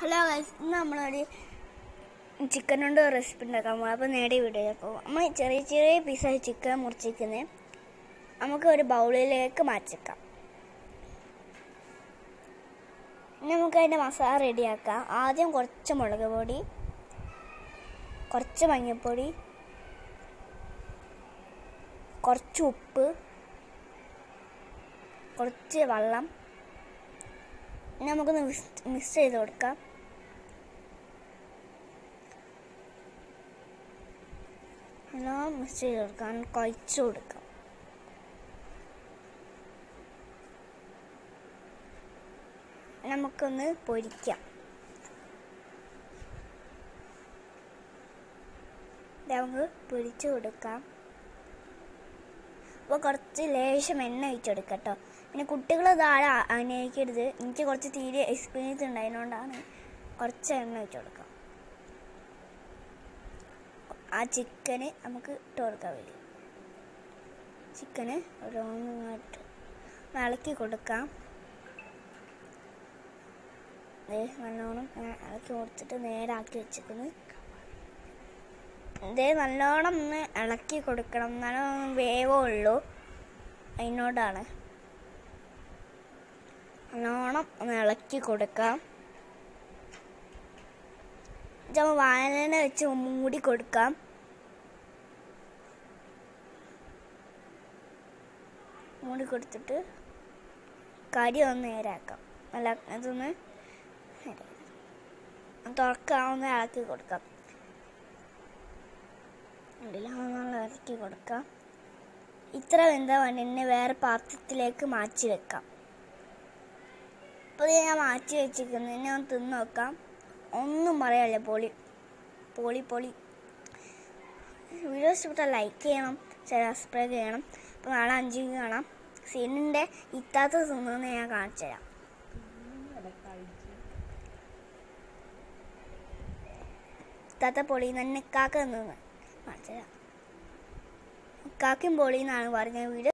hello guys ഇന്ന് നമ്മളൊരു chicken കൊണ്ട് റെസിപ്പി ഉണ്ടാക്കാൻ പോകും അപ്പോൾ നേടിയ വീഡിയോയിലേക്ക് പോകും നമ്മൾ ചെറിയ ചെറിയ പീസായി ചിക്കൻ മുറിച്ചിരിക്കുന്നത് നമുക്ക് ഒരു ബൗളിലേക്ക് മാറ്റിക്കാം ഇനി നമുക്ക് അതിൻ്റെ മസാല റെഡിയാക്കാം ആദ്യം കുറച്ച് മുളക് പൊടി കുറച്ച് മഞ്ഞൾപ്പൊടി കുറച്ച് ഉപ്പ് കുറച്ച് വെള്ളം ഇനി നമുക്കൊന്ന് മിക്സ് മിക്സ് ചെയ്ത് കൊടുക്കാം എല്ലാം മിക്സ് ചെയ്ത് കൊടുക്കാം കുഴച്ച് കൊടുക്കാം നമുക്കൊന്ന് പൊരിക്കാം ഇത് നമുക്ക് പൊരിച്ച് കൊടുക്കാം അപ്പോൾ കുറച്ച് ലേശം എണ്ണ ഒഴിച്ചെടുക്കാം കേട്ടോ പിന്നെ കുട്ടികൾ താഴെ അഭിനയിക്കരുത് എനിക്ക് കുറച്ച് തീരെ എക്സ്പീരിയൻസ് ഉണ്ടായതുകൊണ്ടാണ് കുറച്ച് എണ്ണ ഒഴിച്ച് കൊടുക്കാം ആ ചിക്കന് നമുക്ക് ഇട്ട് കൊടുക്കാൻ വേണ്ടി ചിക്കന് ഓരോന്നിങ്ങോട്ട് ഇളക്കി കൊടുക്കാം ദേ നല്ലോണം ഇങ്ങനെ ഇളക്കി കൊടുത്തിട്ട് നേരാക്കി വെച്ചിരിക്കുന്നു ഇതേ നല്ലോണം ഒന്ന് ഇളക്കി കൊടുക്കണം എന്നാലും വേവുള്ളൂ അതിനോടാണ് നല്ലോണം ഒന്ന് ഇളക്കി കൊടുക്കാം ചിലപ്പോൾ വാഴന വെച്ച് മൂടി കൊടുക്കാം മൂടി കൊടുത്തിട്ട് കരി ഒന്ന് നേരാക്കാം അല്ല അതൊന്ന് തുറക്കാം ഒന്ന് ഇളക്കി കൊടുക്കാം എല്ലാം നല്ല ഇറക്കി കൊടുക്കാം ഇത്ര വെന്ത വണ്ണിനെ വേറെ പാത്രത്തിലേക്ക് മാറ്റി വെക്കാം അപ്പോൾ ഇത് ഞാൻ മാറ്റി വെച്ചിരിക്കുന്നത് ഞാൻ തിന്ന് നോക്കാം ഒന്നും പറയാനില്ല പൊളി പൊളി പൊളി വീഡിയോ ഇഷ്ടപ്പെട്ടാൽ ലൈക്ക് ചെയ്യണം സബ്സ്ക്രൈബ് ചെയ്യണം അപ്പോൾ നാളെ അഞ്ചിന് കാണാം സീനിൻ്റെ ഇത്താത്ത തിന്നുന്നത് ഞാൻ കാണിച്ചു തരാം ഇത്താത്ത പൊളി തന്നെ ഇക്കാക്ക തിന്നുന്നത് കാണിച്ചു തരാം ഇക്കാക്കും പൊളി എന്നാണ് പറഞ്ഞ വീഡിയോ